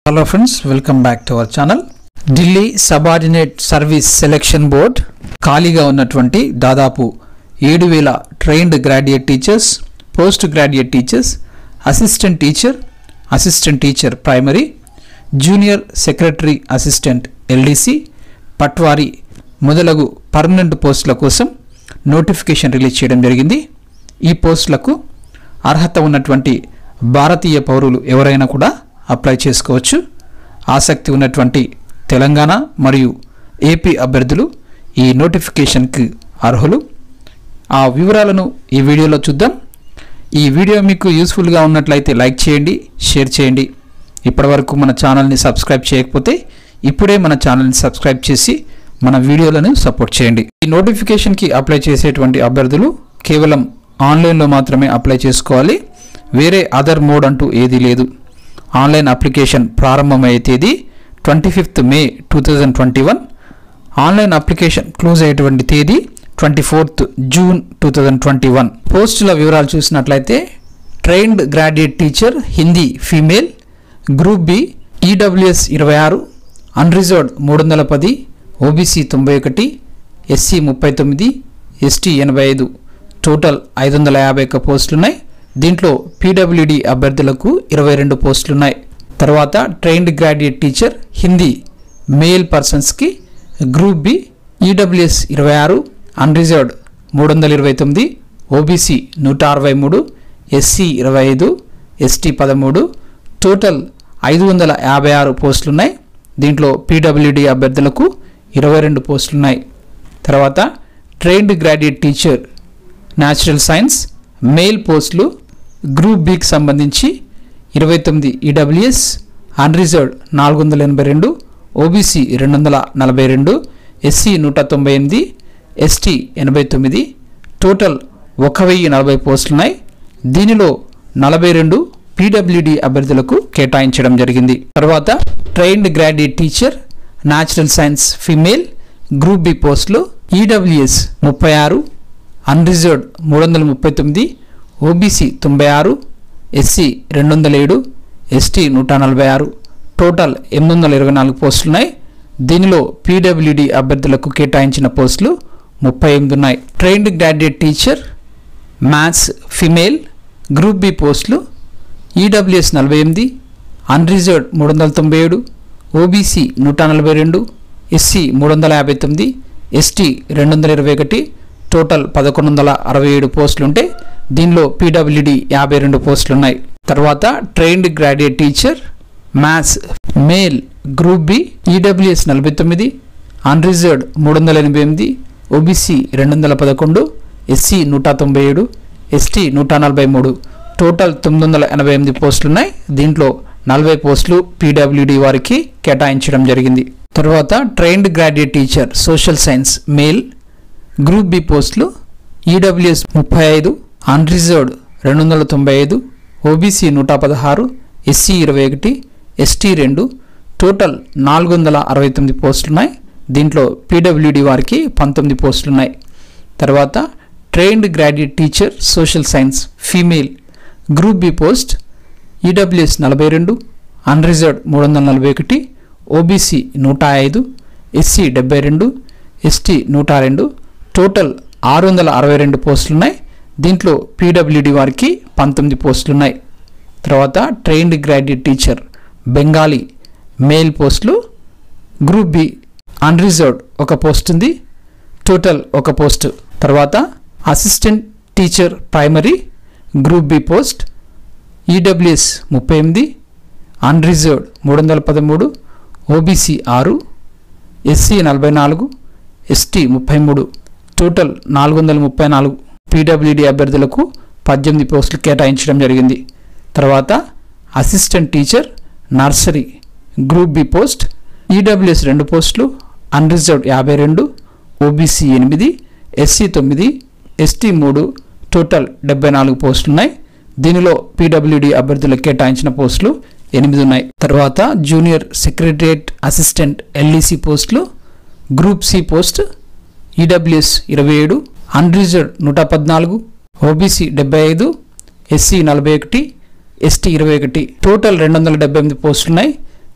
hello friends welcome back to our channel Delhi subordinate service selection board ఖాళీగా ఉన్నటువంటి దాదాపు ఏడు వేల trained graduate teachers post graduate teachers assistant teacher assistant teacher primary junior secretary assistant LDC patwari మొదలగు permanent పోస్టుల కోసం notification release చేయడం జరిగింది ఈ పోస్టులకు అర్హత ఉన్నటువంటి భారతీయ పౌరులు ఎవరైనా కూడా అప్లై చేసుకోవచ్చు ఆసక్తి ఉన్నటువంటి తెలంగాణ మరియు ఏపీ అభ్యర్థులు ఈ నోటిఫికేషన్కి అర్హులు ఆ వివరాలను ఈ వీడియోలో చూద్దాం ఈ వీడియో మీకు యూస్ఫుల్గా ఉన్నట్లయితే లైక్ చేయండి షేర్ చేయండి ఇప్పటివరకు మన ఛానల్ని సబ్స్క్రైబ్ చేయకపోతే ఇప్పుడే మన ఛానల్ని సబ్స్క్రైబ్ చేసి మన వీడియోలను సపోర్ట్ చేయండి ఈ నోటిఫికేషన్కి అప్లై చేసేటువంటి అభ్యర్థులు కేవలం ఆన్లైన్లో మాత్రమే అప్లై చేసుకోవాలి వేరే అదర్ మోడ్ అంటూ ఏదీ లేదు ఆన్లైన్ అప్లికేషన్ ప్రారంభమయ్యే తేదీ twenty fifth May two thousand twenty one online application close అయ్యేటువంటి తేదీ twenty fourth June two thousand twenty one పోస్టుల వివరాలు చూసినట్లయితే trained graduate teacher Hindi female group B EWS ఇరవై ఆరు అన్రిజర్వ్డ్ మూడు వందల పది ఓబీసీ తొంభై ఒకటి ఎస్సీ ముప్పై తొమ్మిది ఎస్టీ ఎనభై ఐదు టోటల్ ఐదు వందల యాభై ఒక్క పోస్టులున్నాయి దీంట్లో పీడబ్ల్యూడి అభ్యర్థులకు ఇరవై రెండు పోస్టులున్నాయి తర్వాత trained graduate teacher Hindi male పర్సన్స్కి గ్రూప్ బి ఈడబ్ల్యూఎస్ ఇరవై ఆరు అన్రిజర్వ్డ్ మూడు వందల ఇరవై తొమ్మిది ఓబీసీ నూట అరవై మూడు ఎస్సీ ఇరవై ఐదు ఎస్టీ పదమూడు టోటల్ ఐదు వందల యాభై ఆరు పోస్టులున్నాయి దీంట్లో పీడబ్ల్యూడి అభ్యర్థులకు ఇరవై రెండు పోస్టులున్నాయి తర్వాత trained graduate teacher natural science male పోస్టులు గ్రూప్ బికి సంబంధించి ఇరవై తొమ్మిది ఈడబ్ల్యూఎస్ అన్రిజర్వ్డ్ నాలుగు వందల ఎనభై రెండు ఓబీసీ రెండు వందల నలభై రెండు ఎస్సీ నూట తొంభై ఎనిమిది ఎస్టీ ఎనభై తొమ్మిది టోటల్ ఒక వెయ్యి నలభై పోస్టులున్నాయి దీనిలో నలభై రెండు పీడబ్ల్యూడి అభ్యర్థులకు కేటాయించడం జరిగింది తర్వాత trained graduate teacher natural science female group B పోస్టులు ఈడబ్ల్యూఎస్ ముప్పై ఆరు అన్రిజర్వ్డ్ మూడు వందల ముప్పై తొమ్మిది ఓబీసీ తొంభై ఆరు ఎస్సీ రెండు వందల ఏడు ఎస్టీ నూట నలభై ఆరు టోటల్ ఎనిమిది వందల ఇరవై నాలుగు పోస్టులున్నాయి దీనిలో పీడబ్ల్యూడి అభ్యర్థులకు కేటాయించిన పోస్టులు ముప్పై ఎనిమిది ఉన్నాయి trained graduate teacher maths female group B పోస్టులు ఈడబ్ల్యూఎస్ నలభై ఎనిమిది అన్రిజర్వ్డ్ మూడు వందల తొంభై ఏడు ఓబీసీ నూట నలభై రెండు ఎస్సీ మూడు వందల యాభై తొమ్మిది ఎస్టీ రెండు వందల ఇరవై ఒకటి టోటల్ పదకొండు వందల అరవై ఏడు పోస్టులు ఉంటే దీనిలో పీడబ్ల్యూడి యాభై రెండు పోస్టులు ఉన్నాయి తర్వాత trained graduate teacher maths male group B EWS నలభై తొమ్మిది అన్రిజర్వ్డ్ మూడు వందల ఎనభై ఎనిమిది ఓబీసీ రెండు వందల పదకొండు ఎస్సీ నూట తొంభై ఏడు ఎస్టీ నూట నలభై మూడు టోటల్ తొమ్మిది వందల ఎనభై ఎనిమిది పోస్టులు ఉన్నాయి దీంట్లో నలభై పోస్టులు పీడబ్ల్యూడి వారికి కేటాయించడం జరిగింది తర్వాత trained graduate teacher social science male group B పోస్టులు ఈడబ్ల్యూఎస్ ముప్పై ఐదు అన్రిజర్వ్డ్ రెండు వందల తొంభై ఐదు ఓబీసీ నూట పదహారు ఎస్సీ ఇరవై ఒకటి ఎస్టీ రెండు టోటల్ నాలుగు వందల అరవై తొమ్మిది పోస్టులున్నాయి దీంట్లో పీడబ్ల్యూడి వారికి పంతొమ్మిది పోస్టులున్నాయి తర్వాత trained graduate teacher social science female group B post EWS నలభై రెండు అన్రిజర్వ్డ్ మూడు వందల నలభై ఒకటి ఓబీసీ నూట ఐదు ఎస్సీ డెబ్బై రెండు ఎస్టీ నూట రెండు టోటల్ ఆరు వందల అరవై రెండు పోస్టులున్నాయి దీంట్లో పీడబ్ల్యూడి వారికి పంతొమ్మిది పోస్టులున్నాయి తర్వాత trained graduate teacher Bengali male పోస్టులు గ్రూప్ బి అన్రిజర్వ్డ్ ఒక పోస్ట్ ఉంది టోటల్ ఒక పోస్ట్ తర్వాత assistant teacher primary group B post EWS ముప్పై ఎనిమిది అన్రిజర్వ్డ్ మూడు వందల పదమూడు ఓబీసీ ఆరు ఎస్సీ నలభై నాలుగు ఎస్టీ ముప్పై మూడు టోటల్ నాలుగు వందల ముప్పై నాలుగు పీడబ్ల్యూడి అభ్యర్థులకు పద్దెనిమిది పోస్టులు కేటాయించడం జరిగింది తర్వాత assistant teacher nursery group B post EWS రెండు పోస్టులు అన్రిజర్వ్డ్ యాభై రెండు ఓబీసీ ఎనిమిది ఎస్సీ తొమ్మిది ఎస్టీ మూడు టోటల్ డెబ్బై నాలుగు పోస్టులు ఉన్నాయి దీనిలో పీడబ్ల్యూడి అభ్యర్థులకు కేటాయించిన పోస్టులు ఎనిమిది ఉన్నాయి తర్వాత జూనియర్ సెక్రటరియట్ అసిస్టెంట్ ఎల్ఈసి పోస్టులు గ్రూప్ సి పోస్ట్ ఈడబ్ల్యూఎస్ ఇరవై ఏడు అన్రిజర్వ్డ్ నూట పద్నాలుగు ఓబీసీ డెబ్బై ఐదు ఎస్సీ నలభై ఒకటి ఎస్టీ ఇరవై ఒకటి టోటల్ రెండు వందల డెబ్బై ఎనిమిది పోస్టులు ఉన్నాయి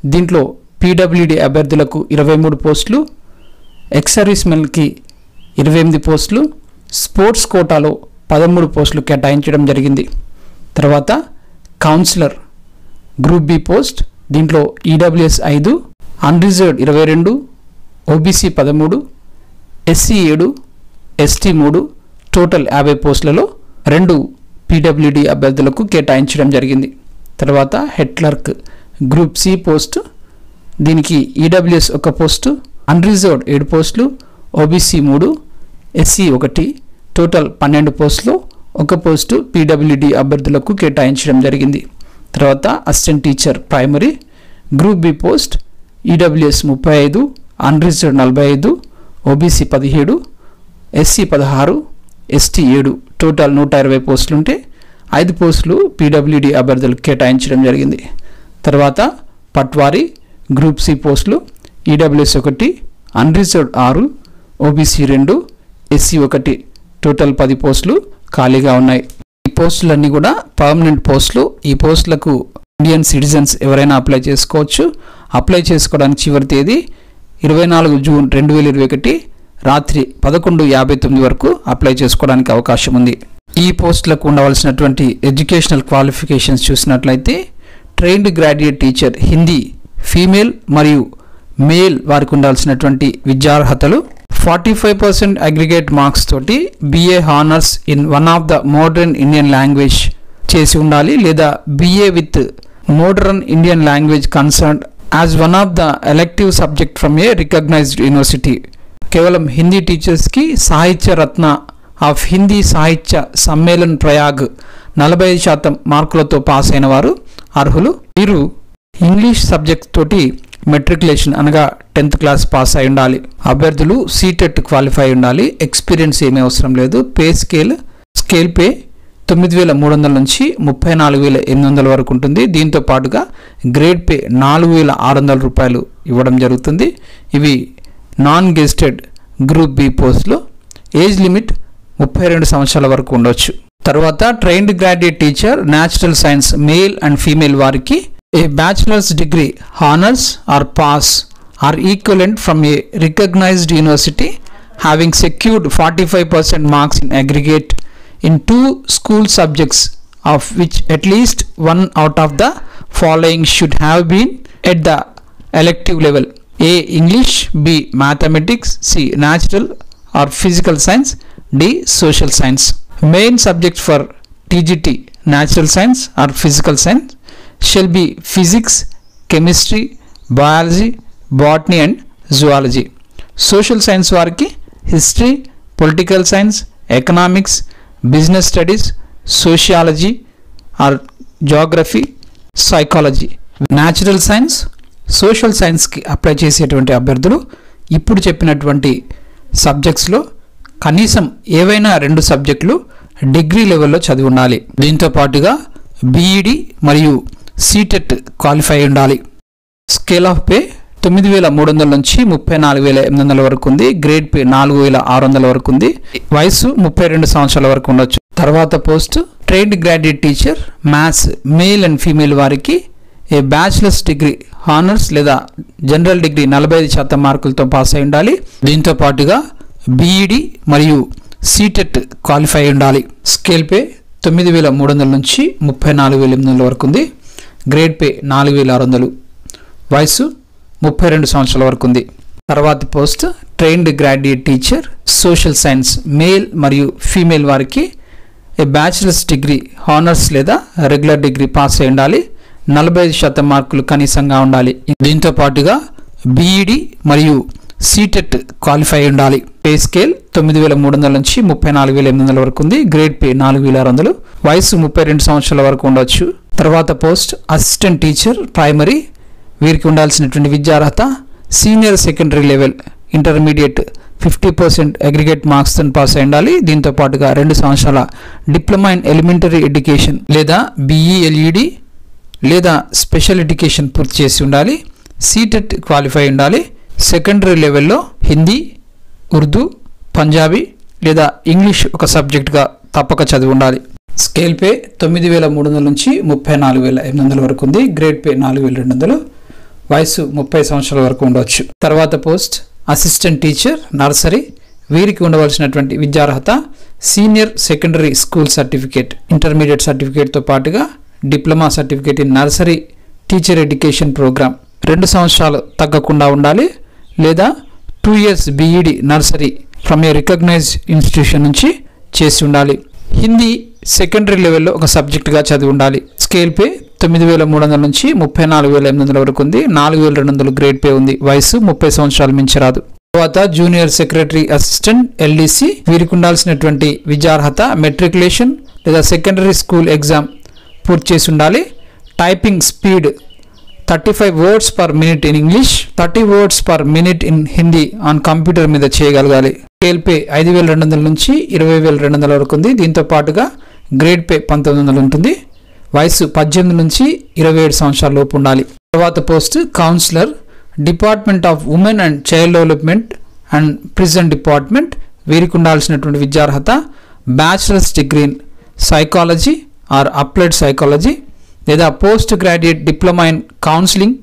దీంట్లో పీడబ్ల్యూడి అభ్యర్థులకు ఇరవై మూడు పోస్టులు ఎక్స్ సర్వీస్మెన్కి ఇరవై ఎనిమిది పోస్టులు స్పోర్ట్స్ కోటాలో పదమూడు పోస్టులు కేటాయించడం జరిగింది తర్వాత కౌన్సిలర్ గ్రూప్ బి పోస్ట్ దీంట్లో ఈడబ్ల్యూఎస్ ఐదు అన్రిజర్వ్డ్ ఇరవై రెండు ఓబీసీ పదమూడు ఎస్సీ ఏడు ఎస్టీ మూడు టోటల్ యాభై పోస్టులలో రెండు పీడబ్ల్యూడి అభ్యర్థులకు కేటాయించడం జరిగింది తర్వాత head clerk group C post దీనికి ఈడబ్ల్యూఎస్ ఒక పోస్టు అన్రిజర్వ్డ్ ఏడు పోస్టులు ఓబీసీ మూడు ఎస్సీ ఒకటి టోటల్ పన్నెండు పోస్టులు ఒక పోస్టు పీడబ్ల్యూడి అభ్యర్థులకు కేటాయించడం జరిగింది తర్వాత assistant teacher primary group B post EWS ముప్పై ఐదు అన్రిజర్వ్డ్ నలభై ఐదు ఓబీసీ పదిహేడు ఎస్సీ పదహారు ఎస్టీ ఏడు టోటల్ నూట ఇరవై పోస్టులు ఉంటే ఐదు పోస్టులు పీడబ్ల్యూడి అభ్యర్థులకు కేటాయించడం జరిగింది తర్వాత పట్వారీ గ్రూప్ సి పోస్టులు ఈడబ్ల్యూఎస్ ఒకటి అన్రిజర్వ్డ్ ఆరు ఓబీసీ రెండు ఎస్సీ ఒకటి టోటల్ పది పోస్టులు ఖాళీగా ఉన్నాయి ఈ పోస్టులన్నీ కూడా పర్మనెంట్ పోస్టులు ఈ పోస్టులకు ఇండియన్ సిటిజన్స్ ఎవరైనా అప్లై చేసుకోవచ్చు అప్లై చేసుకోవడానికి చివరి తేదీ ఇరవై నాలుగు జూన్ రెండు వేల ఇరవై ఒకటి రాత్రి పదకొండు యాభై తొమ్మిది వరకు అప్లై చేసుకోవడానికి అవకాశం ఉంది ఈ పోస్టులకు ఉండవలసినటువంటి ఎడ్యుకేషనల్ క్వాలిఫికేషన్స్ చూసినట్లయితే trained graduate teacher Hindi female మరియు మేల్ వారికి ఉండాల్సినటువంటి విద్యార్హతలు forty five percent aggregate marks తోటి BA honours in one of the modern Indian language చేసి ఉండాలి లేదా BA with modern Indian language concern as one of the elective subject from a recognised university కేవలం హిందీ టీచర్స్కి సాహిత్య రత్న ఆఫ్ హిందీ సాహిత్య సమ్మేళన్ ప్రయాగ్ నలభై శాతం మార్కులతో పాస్ అయిన వారు అర్హులు వీరు ఇంగ్లీష్ సబ్జెక్ట్ తోటి మెట్రికులేషన్ అనగా టెన్త్ క్లాస్ పాస్ అయి ఉండాలి అభ్యర్థులు సీటెట్ క్వాలిఫై ఉండాలి ఎక్స్పీరియన్స్ ఏమీ అవసరం లేదు పే స్కేల్ స్కేల్ పే తొమ్మిది వేల మూడు వందల నుంచి ముప్పై నాలుగు వేల ఎనిమిది వందల వరకు ఉంటుంది దీంతో పాటుగా గ్రేడ్ పే నాలుగు వేల ఆరు వందల రూపాయలు ఇవ్వడం జరుగుతుంది ఇవి నాన్ గెస్టెడ్ గ్రూప్ బి పోస్ట్లో ఏజ్ లిమిట్ ముప్పై రెండు సంవత్సరాల వరకు ఉండొచ్చు తర్వాత trained graduate teacher natural science male and female వారికి a bachelor's degree honours or pass or equivalent from a recognised university having secured forty five percent marks in aggregate in two school subjects of which at least one out of the following should have been at the elective level a english b mathematics c natural or physical science d social science main subject for tgt natural science or physical science shall be physics chemistry biology botany and zoology social science వారికి history political science economics business studies sociology or geography psychology natural science social సైన్స్కి apply చేసేటువంటి అభ్యర్థులు ఇప్పుడు చెప్పినటువంటి సబ్జెక్ట్స్లో కనీసం ఏవైనా రెండు సబ్జెక్టులు డిగ్రీ లెవెల్లో చదివి ఉండాలి దీంతో పాటుగా బీఈడి మరియు సీటెట్ క్వాలిఫై ఉండాలి స్కేల్ ఆఫ్ పే తొమ్మిది వేల మూడు వందల నుంచి ముప్పై నాలుగు వేల ఎనిమిది వందల వరకు ఉంది గ్రేడ్ పే నాలుగు వేల ఆరు వందల వరకు ఉంది వయసు ముప్పై రెండు సంవత్సరాల వరకు ఉండొచ్చు తర్వాత post trained graduate teacher maths male and female వారికి ఏ బ్యాచిలర్స్ డిగ్రీ హానర్స్ లేదా జనరల్ డిగ్రీ నలభై ఐదు శాతం మార్కులతో పాస్ అయి ఉండాలి దీంతో పాటుగా బీఈడి మరియు సీటెట్ క్వాలిఫై ఉండాలి స్కేల్ పే తొమ్మిది వేల మూడు వందల నుంచి ముప్పై నాలుగు వేల ఎనిమిది వందల వరకు ఉంది గ్రేడ్ పే నాలుగు వేల ఆరు వందలు వయసు ముప్పై రెండు సంవత్సరాల వరకు ఉంది తర్వాతి post trained graduate teacher social science male మరియు ఫీమేల్ వారికి ఏ బ్యాచిలర్స్ డిగ్రీ హానర్స్ లేదా రెగ్యులర్ డిగ్రీ పాస్ అయి ఉండాలి నలభై ఐదు శాతం మార్కులు కనీసంగా ఉండాలి దీంతో పాటుగా బీఈడి మరియు సీటెట్ క్వాలిఫై అయి ఉండాలి పే స్కేల్ తొమ్మిది వేల మూడు వందల నుంచి ముప్పై నాలుగు వేల ఎనిమిది వందల వరకు ఉంది గ్రేడ్ పే నాలుగు వేల ఆరు వందలు వయసు ముప్పై రెండు సంవత్సరాల వరకు ఉండొచ్చు తర్వాత పోస్ట్ అసిస్టెంట్ టీచర్ ప్రైమరీ వీరికి ఉండాల్సినటువంటి విద్యార్హత senior secondary level intermediate fifty percent aggregate మార్క్స్తో పాస్ అయి ఉండాలి దీంతో పాటుగా రెండు సంవత్సరాల డిప్లొమా ఇన్ ఎలిమెంటరీ ఎడ్యుకేషన్ లేదా బీఈఎల్ఈడి లేదా స్పెషల్ ఎడ్యుకేషన్ పూర్తి చేసి ఉండాలి సీటెట్ క్వాలిఫై ఉండాలి సెకండరీ లెవెల్లో హిందీ ఉర్దూ పంజాబీ లేదా ఇంగ్లీష్ ఒక సబ్జెక్ట్గా తప్పక చదివి ఉండాలి స్కేల్ పే తొమ్మిది వేల మూడు వందల నుంచి ముప్పై నాలుగు వేల ఎనిమిది వందల వరకు ఉంది గ్రేడ్ పే నాలుగు వేల రెండు వందలు వయసు ముప్పై సంవత్సరాల వరకు ఉండవచ్చు తర్వాత పోస్ట్ అసిస్టెంట్ టీచర్ నర్సరీ వీరికి ఉండవలసినటువంటి విద్యార్హత senior secondary school certificate intermediate సర్టిఫికేట్తో పాటుగా diploma certificate in nursery teacher education programme రెండు సంవత్సరాలు తగ్గకుండా ఉండాలి లేదా two years BEd nursery from a recognise institution నుంచి చేసి ఉండాలి హిందీ సెకండరీ లెవెల్లో ఒక సబ్జెక్టుగా చదివి ఉండాలి స్కేల్ పే తొమ్మిది వేల మూడు వందల నుంచి ముప్పై నాలుగు వేల ఎనిమిది వందల వరకు ఉంది నాలుగు వేల రెండు వందలు గ్రేడ్ పే ఉంది వయసు ముప్పై సంవత్సరాలు మించరాదు తర్వాత జూనియర్ సెక్రటరీ అసిస్టెంట్ ఎల్డీసీ వీరికి ఉండాల్సినటువంటి విద్యార్హత మెట్రికులేషన్ లేదా సెకండరీ స్కూల్ ఎగ్జామ్ పూర్తి చేసి ఉండాలి typing speed thirty five words per minute in English thirty words per minute in Hindi on computer మీద చేయగలగాలి స్కేల్ పే ఐదు వేల రెండు వందల నుంచి ఇరవై వేల రెండు వందల వరకు ఉంది దీంతో పాటుగా గ్రేడ్ పే పంతొమ్మిది వందలు ఉంటుంది వయసు పద్దెనిమిది నుంచి ఇరవై ఏడు సంవత్సరాల లోపు ఉండాలి తర్వాత post counsellor department of women and child development and prison department వీరికి ఉండాల్సినటువంటి విద్యార్హత bachelor's degree in psychology or applied psychology లేదా post graduate diploma in counselling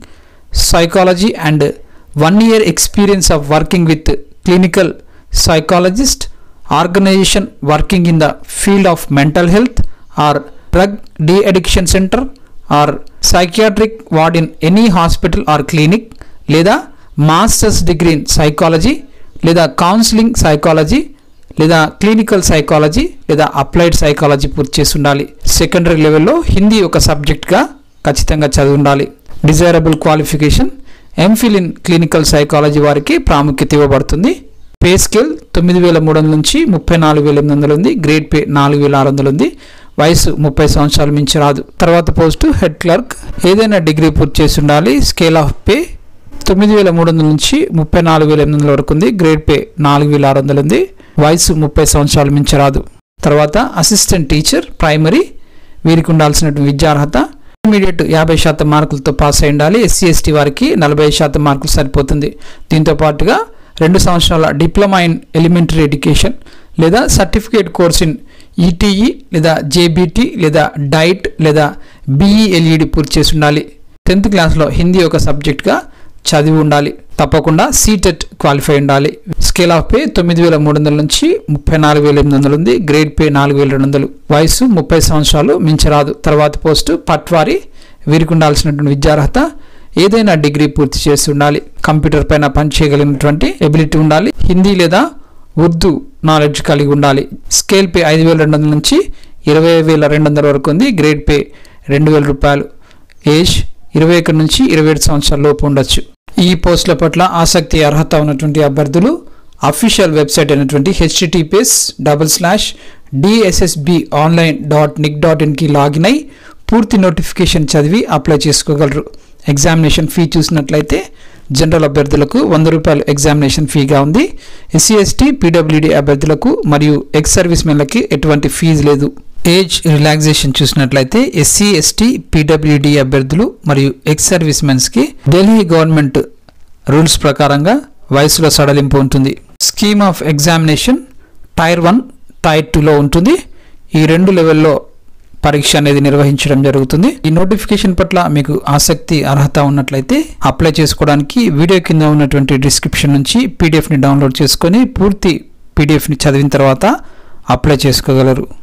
psychology and one year experience of working with clinical psychologist organisation working in the field of mental health or drug de addiction centre or psychiatric ward in any hospital or clinic లేదా masters degree in psychology లేదా counselling psychology లేదా clinical psychology లేదా applied psychology పూర్తి చేసి ఉండాలి secondary లెవెల్లో హిందీ ఒక సబ్జెక్ట్గా ఖచ్చితంగా చదివి ఉండాలి desirable qualification MPhil in clinical psychology వారికి ప్రాముఖ్యత ఇవ్వబడుతుంది పే స్కేల్ తొమ్మిది వేల మూడు వందల నుంచి ముప్పై నాలుగు వేల ఎనిమిది వందలు ఉంది గ్రేడ్ పే నాలుగు వేల ఆరు వందలు ఉంది వయసు ముప్పై సంవత్సరాలు మించి రాదు తర్వాత పోస్టు హెడ్ క్లర్క్ ఏదైనా డిగ్రీ పూర్తి చేసి ఉండాలి స్కేల్ ఆఫ్ పే తొమ్మిది వేల మూడు వందల నుంచి ముప్పై నాలుగు వేల ఎనిమిది వందల వరకు ఉంది గ్రేడ్ పే నాలుగు వేల ఆరు వందలు ఉంది వయసు ముప్పై సంవత్సరాలు మించి రాదు తర్వాత అసిస్టెంట్ టీచర్ ప్రైమరీ వీరికి ఉండాల్సినటువంటి విద్యార్హత ఇంటర్మీడియట్ యాభై శాతం మార్కులతో పాస్ అయి ఉండాలి ఎస్సీ ఎస్టీ వారికి నలభై శాతం మార్కులు సరిపోతుంది దీంతో పాటుగా రెండు సంవత్సరాల డిప్లొమా ఇన్ ఎలిమెంటరీ ఎడ్యుకేషన్ లేదా సర్టిఫికేట్ కోర్స్ ఇన్ ఈటీఈ లేదా జేబీటీ లేదా డైట్ లేదా బీఈఎల్ఈడి పూర్తి చేసి ఉండాలి టెన్త్ క్లాస్లో హిందీ ఒక సబ్జెక్ట్గా చదివి ఉండాలి తప్పకుండా సీటెట్ క్వాలిఫై ఉండాలి స్కేల్ ఆఫ్ పే తొమ్మిది వేల మూడు వందల నుంచి ముప్పై నాలుగు వేల ఎనిమిది వందలు ఉంది గ్రేడ్ పే నాలుగు వేల రెండు వందలు వయసు ముప్పై సంవత్సరాలు మించరాదు తర్వాత పోస్టు పట్వారి వీరికి ఉండాల్సినటువంటి విద్యార్హత ఏదైనా డిగ్రీ పూర్తి చేసి ఉండాలి కంప్యూటర్ పైన పనిచేయగలిగినటువంటి ఎబిలిటీ ఉండాలి హిందీ లేదా ఉర్దూ నాలెడ్జ్ కలిగి ఉండాలి స్కేల్ పే ఐదు వేల రెండు వందల నుంచి ఇరవై వేల రెండు వందల వరకు ఉంది గ్రేడ్ పే రెండు వేల రూపాయలు ఏజ్ ఇరవై ఒకటి నుంచి ఇరవై ఏడు సంవత్సరాల లోపు ఉండొచ్చు ఈ పోస్టుల పట్ల ఆసక్తి అర్హత ఉన్నటువంటి అభ్యర్థులు అఫీషియల్ వెబ్సైట్ అయినటువంటి https double slash DSSB online dot nic dot ఇన్కి లాగిన్ అయి పూర్తి నోటిఫికేషన్ చదివి అప్లై చేసుకోగలరు ఎగ్జామినేషన్ ఫీ చూసినట్లయితే జనరల్ అభ్యర్థులకు వంద రూపాయలు ఎగ్జామినేషన్ ఫీగా ఉంది ఎస్సీ ఎస్టీ పీడబ్ల్యూడి అభ్యర్థులకు మరియు ఎక్స్ సర్వీస్ మెన్లకి ఎటువంటి ఫీజు లేదు ఏజ్ రిలాక్సేషన్ చూసినట్లయితే ఎస్సీ ఎస్టీ పీడబ్ల్యూడి అభ్యర్థులు మరియు ఎక్స్ సర్వీస్ మెన్స్కి ఢిల్లీ గవర్నమెంట్ రూల్స్ ప్రకారంగా వయసులో సడలింపు ఉంటుంది scheme of examination tier one tier టూలో ఉంటుంది ఈ రెండు లెవెల్లో పరీక్ష అనేది నిర్వహించడం జరుగుతుంది ఈ నోటిఫికేషన్ పట్ల మీకు ఆసక్తి అర్హత ఉన్నట్లయితే అప్లై చేసుకోవడానికి వీడియో కింద ఉన్నటువంటి డిస్క్రిప్షన్ నుంచి పీడిఎఫ్ని డౌన్లోడ్ చేసుకొని పూర్తి పీడిఎఫ్ని చదివిన తర్వాత అప్లై చేసుకోగలరు